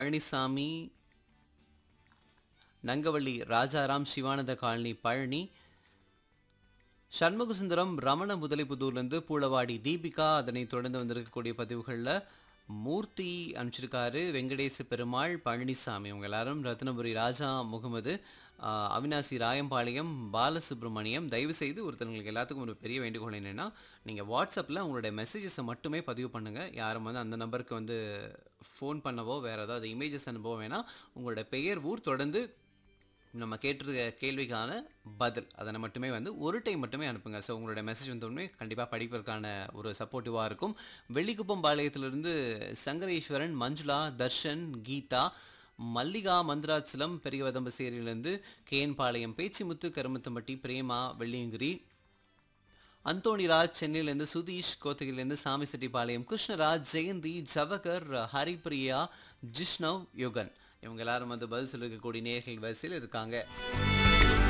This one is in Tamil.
பழனிசாமி நங்கவள்ளி ராஜாராம் சிவானந்த காலனி பழனி சண்முகசுந்தரம் ரமண முதலிப்புதூர்லேருந்து பூளவாடி தீபிகா அதனைத் தொடர்ந்து வந்திருக்கக்கூடிய பதிவுகளில் மூர்த்தி அனுப்பிச்சிருக்காரு வெங்கடேச பெருமாள் பழனிசாமி இவங்க எல்லாரும் ரத்னபுரி ராஜா முகமது ஆஹ், அவினாசி ராயம்பாளையம் பாலசுப்ரமணியம் தயவு செய்து ஒருத்தங்களுக்கு எல்லாத்துக்கும் ஒரு பெரிய வேண்டுகோள் என்னென்னா நீங்கள் வாட்ஸ்அப்பில் உங்களுடைய மெசேஜஸை மட்டுமே பதிவு பண்ணுங்கள் யாரும் வந்து அந்த நம்பருக்கு வந்து ஃபோன் பண்ணவோ வேறு ஏதாவது இமேஜஸ் அனுப்பவோ வேணாம் உங்களோட பெயர் ஊர் தொடர்ந்து நம்ம கேட்டிருக்க கேள்விக்கான பதில் அதனை மட்டுமே வந்து ஒரு டைம் மட்டுமே அனுப்புங்க ஸோ உங்களோட மெசேஜ் வந்தோடனே கண்டிப்பாக படிப்பதற்கான ஒரு சப்போர்ட்டிவாக இருக்கும் வெள்ளிக்குப்பம் பாளையத்திலிருந்து சங்கரேஸ்வரன் மஞ்சுளா தர்ஷன் கீதா மல்லிகா மந்திராச்சலம் பெரியவதம்பசேரியிலேருந்து கேஎன் பாளையம் பேச்சிமுத்து கருமத்தம்பட்டி பிரேமா வெள்ளியங்கிரி அந்தோணிராஜ் சென்னையிலேருந்து சுதீஷ் கோத்தகிரிலேருந்து சாமி செட்டிப்பாளையம் கிருஷ்ணராஜ் ஜெயந்தி ஜவகர் ஹரிப்ரியா ஜிஷ்ணவ் யுகன் இவங்க எல்லாரும் வந்து பதில் சொல்லிருக்கக்கூடிய நேர்கள் வரிசையில் இருக்காங்க